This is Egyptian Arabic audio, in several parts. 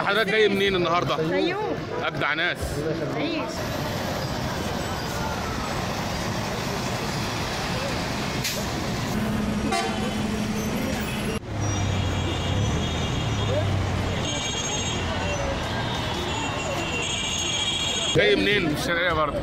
حضرتك جاي منين النهارده؟ ايوه اجدع ناس عيش جاي منين؟ من الشرقيه برضه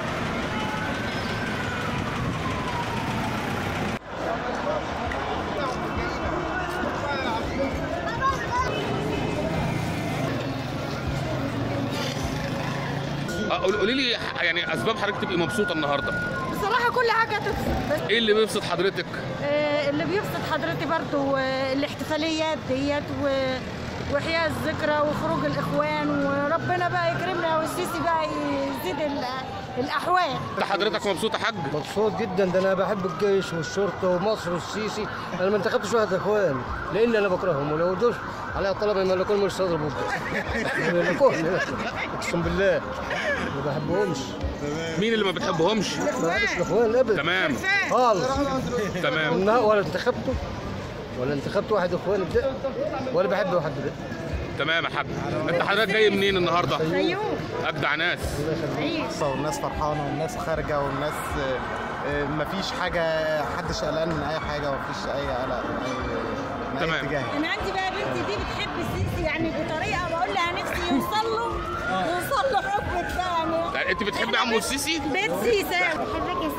آه، قول- قولي لي يعني اسباب حضرتك تبقي مبسوطه النهارده بصراحة كل حاجة تبسط بس ايه اللي بيبسط حضرتك آه، اللي بيبسط حضرتك برضو آه، الاحتفاليات ديت و- واحياء الذكرى وخروج الاخوان وربنا بقى يكرمنا والسيسي بقى يزيد ال- الاحوال انت حضرتك مبسوط يا حاج مبسوط جدا ده انا بحب الجيش والشرطه ومصر والسيسي انا ما انتخبتش واحد اخوان لان انا بكرههم ولو دوش عليها طلب يملكون مش صدر بكره يملكون اقسم بالله ما بحبهمش مين اللي ما بتحبهمش ما بحبش الاخوان ابدا تمام خالص تمام لا ولا انتخبته ولا انتخبت واحد اخوان ابدا ولا بحب واحد ابدا تمام يا حاج انت حضرتك جاي منين النهارده ايوه اجدع ناس عيش والناس فرحانه والناس خارجه والناس آه، آه، مفيش حاجه محدش قلقان من اي حاجه ومفيش اي قلق من اي من اي تمام. اتجاه انا عندي بقى بنتي دي بتحب السيسي يعني بطريقه بقول لها نفسي يوصل له يوصل له حبك ده يعني يعني انت بتحبي عمو السيسي بيت سيسي بحبك يا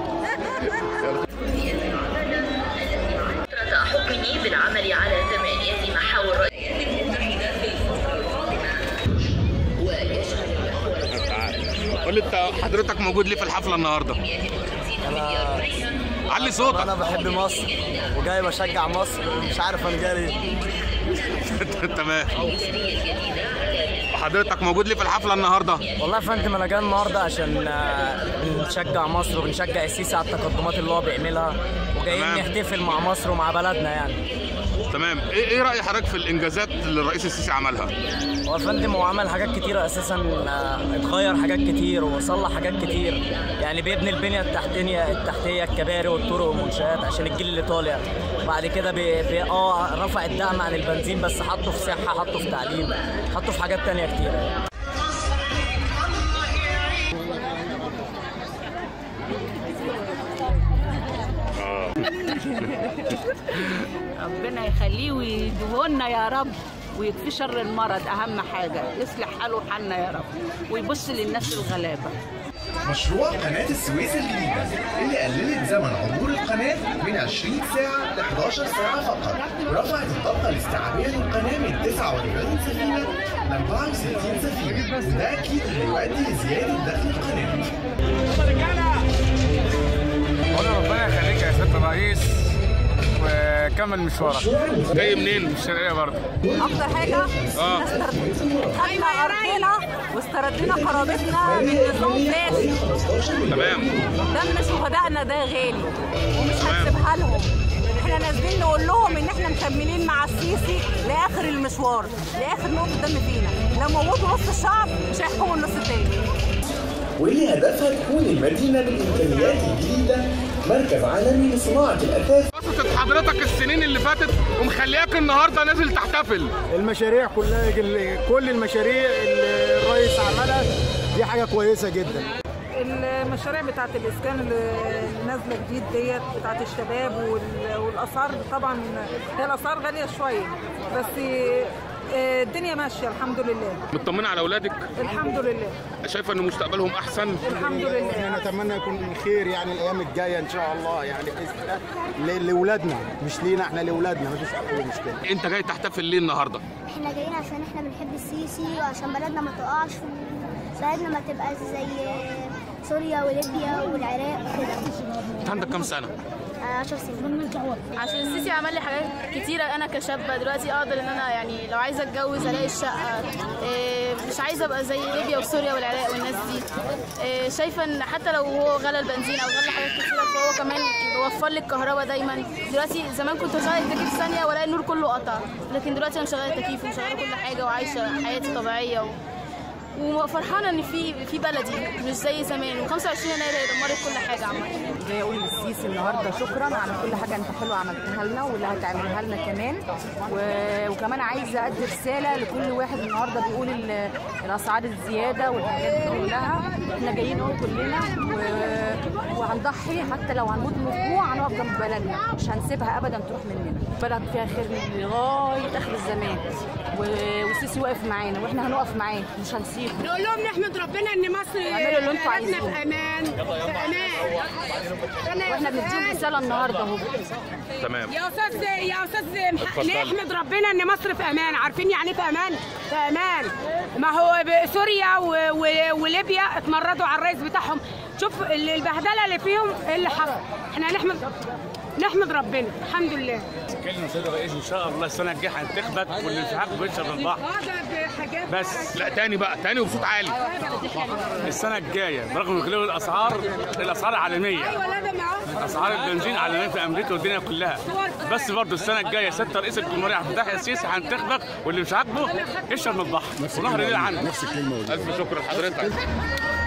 سيسي فترة حكمه بالعمل على ثمانية محاور رئيسية متحدة في الفترة القادمة ويشهد المحور قول لي انت حضرتك موجود ليه في الحفله النهارده علي صوتك انا بحب مصر وجاي بشجع مصر مش عارف انا جاي ليه تمام حضرتك موجود ليه في الحفله النهارده والله يا فندم انا جاي النهارده عشان آه، بنشجع مصر وبنشجع السيسي على التقدمات اللي هو بيعملها وجايين تمام. نحتفل مع مصر ومع بلدنا يعني تمام ايه ايه راي حضرتك في الانجازات اللي الرئيس السيسي عملها هو يا فندم هو عمل حاجات كتيرة اساسا آه، اتغير حاجات كتير وصلح حاجات كتير يعني بيبني البنيه التحتيه التحتيه الكباري والطرق والمنشآت عشان الجيل اللي طالع بعد كده بي بي اه رفع الدعم عن البنزين بس حطه في صحه حطه في تعليم حطه في حاجات تانية كتير ربنا يخليه ويديهولنا يا رب ويكفي شر المرض اهم حاجه يصلح حاله حالنا يا رب ويبص للناس الغلابه مشروع قناة السويس الجديدة اللي قللت زمن عبور القناة من 20 ساعة ل 11 ساعة فقط ورفعت الطاقة الاستيعابية للقناة من 49 سفينة ل 64 سفينة وده أكيد هيؤدي لزيادة دخل القناة والله ربنا يخليك يا سياده الرئيس وكمل مشوارك جاي منين من الشرقيه برضه اكتر حاجه اه خدنا ارضنا واستردينا قرابتنا من نظام فاسد تمام دم شهدائنا ده غالي ومش هنسيبها لهم احنا نازلين نقول لهم ان احنا مكملين مع السيسي لاخر المشوار لاخر نقطه دم فينا لو موتوا نص الشعب مش هيحكموا النص التاني واللي هدفها تكون المدينة بالإمكانيات الجديدة مركز عالمي لصناعة الأثاث بسطت حضرتك السنين اللي فاتت ومخلياك النهارده نازل تحتفل المشاريع كلها كل المشاريع اللي الرئيس عملها دي حاجه كويسه جدا المشاريع بتاعت الاسكان اللي نازله جديد ديت بتاعت الشباب وال- والاسعار طبعا هي الاسعار غاليه شويه بس آه، الدنيا ماشيه الحمد لله مطمنه على اولادك الحمد لله شايفه ان مستقبلهم احسن الحمد لله نتمنى يكون خير يعني الايام الجايه ان شاء الله يعني باذن الله ل- لاولادنا مش لينا احنا لاولادنا مفيش اي مشكله انت جاي تحتفل ليه النهارده احنا جايين عشان احنا بنحب السيسي وعشان بلدنا ما تقعش بلدنا ما تبقاش زي سوريا وليبيا والعراق كده انت عندك كام سنه 10 سنين عشان السيسي عمل لي حاجات كتيرة أنا كشابة دلوقتي أقدر إن أنا يعني لو عايزة أتجوز ألاقي الشقة إيه، مش عايزة أبقى زي ليبيا وسوريا والعراق والناس دي إيه، شايفة إن حتى لو هو غلى البنزين أو غلى حاجات كتيرة فهو كمان بيوفر لي الكهرباء دايما دلوقتي زمان كنت بشغل التكييف ثانية وألاقي النور كله قطع لكن دلوقتي أنا مشغلة التكييف ومشغلة كل حاجة وعايشة حياتي طبيعية و... وفرحانة إن في في بلدي مش زي زمان و25 يناير هي دمرت كل حاجة عامة جايه اقول للسيسي النهارده شكرا على كل حاجه انت حلوه عملتها لنا واللي هتعملها لنا كمان و... وكمان عايزه ادي رساله لكل واحد النهارده بيقول ال... الاسعار الزياده والحاجات دي كلها احنا جايين اهو كلنا و... وهنضحي حتى لو هنموت من الجوع هنقف جنب بلدنا مش هنسيبها ابدا تروح مننا بلد فيها خير لغايه اخر الزمان و... والسيسي واقف معانا واحنا هنقف معاه مش هنسيبه نقول لهم نحمد ربنا ان مصر اعملوا اللي انتوا بلدنا عايزينه. في امان في امان واحنا بنديهم رساله النهارده اهو تمام يا استاذ يا استاذ مح- اتفضلي. نحمد ربنا ان مصر في امان عارفين يعني ايه في امان في امان ما هو ب- سوريا و- و- وليبيا اتمردوا على الرئيس بتاعهم شوف ال- البهدله اللي فيهم ايه اللي حصل احنا نحمد نحمد ربنا الحمد لله كلمة سيد الرئيس ان شاء الله السنه الجايه هنتخبط والانسحاب بيشرب من البحر بحاجات بس لا تاني بقى تاني وبصوت عالي السنه الجايه برغم من غلو الاسعار الاسعار عالميه ايوه لا ده معاه اسعار البنزين عالميه في امريكا والدنيا كلها بس برضه السنه الجايه سياده رئيس الجمهوريه عبد الفتاح السيسي هنتخبط واللي مش عاجبه يشرب من البحر ونهر النيل عنه الف شكر لحضرتك